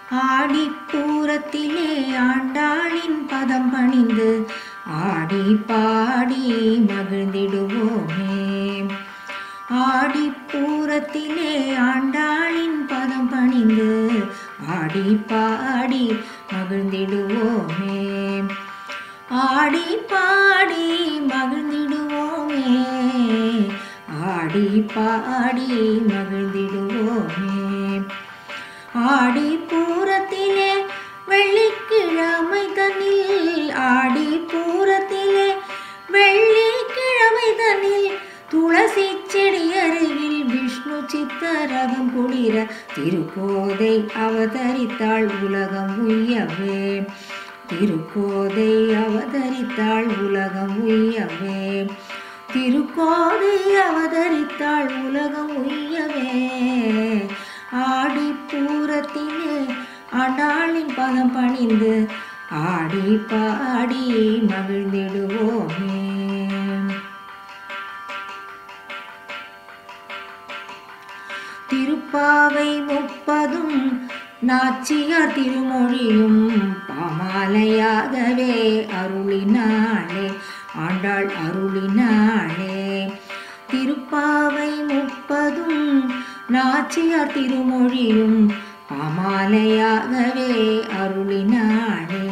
ஆடிப்பூரத்திலே ஆண்டாளின் பதம் பணிந்து ஆடி பாடி மகிழ்ந்திடுவோமே ஆடிப்பூரத்திலே ஆண்டாளின் பதம் பணிந்து ஆடி பாடி மகிழ்ந்திடுவோமே ஆடி பாடி மகிழ்ந்திடுவோமே ஆடி பாடி மகிழ்ந்திடுவோமே ஆடி பூரத்திலே வெள்ளிக்கிழமை தனில் ஆடி பூரத்திலே வெள்ளிக்கிழமை தனில் துளசி செடி அருகில் விஷ்ணு சித்தரகம் குளிர திருக்கோதை அவதரித்தாள் உலகம் உய்யவே திருக்கோதை அவதரித்தாள் உலகம் உய்யவே திருக்கோதை அவதரித்தாள் உலகம் உய்யவே ஆடிப்பூரத்திலே ஆண்டாளின் பதம் பணிந்து ஆடி பாடி மகிழ்ந்திடுவோமே திருப்பாவை முப்பதும் நாச்சியார் திருமொழியும் பாமாலையாகவே அருளினாளே ஆண்டாள் அருளினாளே திருப்பாவை முப்பதும் நாச்சியார் திருமொழியும் பாமாலையாகவே அருளினாளே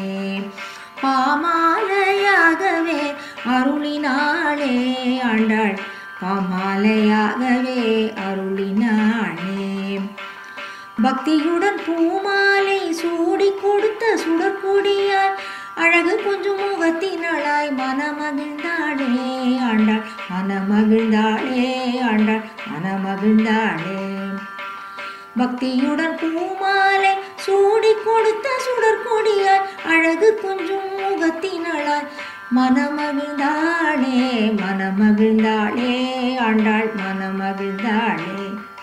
பாமாலையாகவே அருளினாளே ஆண்டாள் பாமாலையாகவே அருளினாளே பக்தியுடன் பூமாலை சூடி கொடுத்த சுடற்கொடியார் அழகு கொஞ்சம் முகத்தினளாய் மனமகிழ்ந்தாளே ஆண்டாள் மனமகிழ்ந்தாளே ஆண்டாள் மனமகிழ்ந்தாளே பக்தியுடன் பூமாலை சூடி கொடுத்த சுடற்கொடியார் அழகு கொஞ்சம் முகத்தினளாய் மனமகிழ்ந்தாளே மனமகிழ்ந்தாளே ஆண்டாள் மனமகிழ்ந்தாளே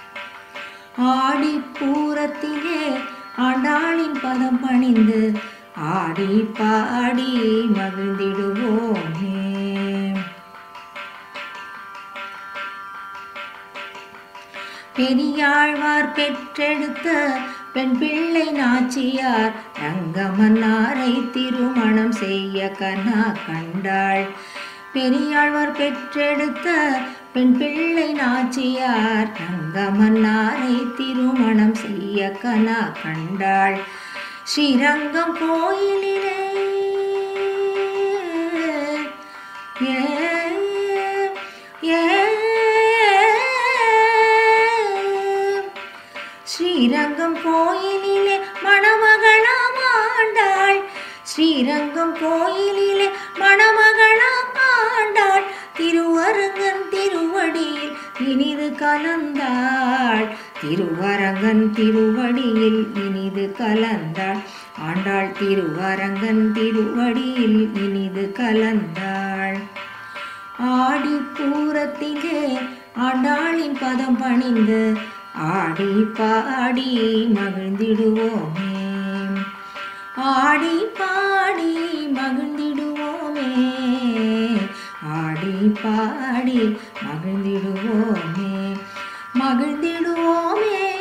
ஆடிப்பூரத்திலே ஆண்டாளின் பதம் பணிந்து ஆடி பாடி மகிழ்ந்திடுவோமே பெரியாழ்வார் பெற்றெடுத்த பெண் பிள்ளை நாச்சியார் ரங்கமன்னாரை திருமணம் செய்ய கனா கண்டாள் பெரியாழ்வார் பெற்றெடுத்த பெண் பிள்ளை நாச்சியார் ரங்கமன்னாரை திருமணம் செய்ய கனா கண்டாள் ஸ்ரீரங்கம் கோயிலிலே ஏ ஏ ஸ்ரீரங்கம் கோயிலிலே மணமகளாம் ஆண்டாள் ஸ்ரீரங்கம் கோயிலிலே மணமகளாம் ஆண்டாள் திருவரங்கன் திருவடியில் இனிது கலந்தாள் திருவரங்கன் திருவடியில் இனிது கலந்தாள் ஆண்டாள் திருவரங்கன் திருவடியில் இனிது கலந்தாள் ஆடிப்பூரத்திலே ஆண்டாளின் பதம் பணிந்து ஆடி பாடி மகிழ்ந்திடுவோமே ஆடி பாடி மகிழ்ந்திடுவோமே ஆடி பாடி மகிழ்ந்திடுவோமே மகிழ்ந்திடுவோமே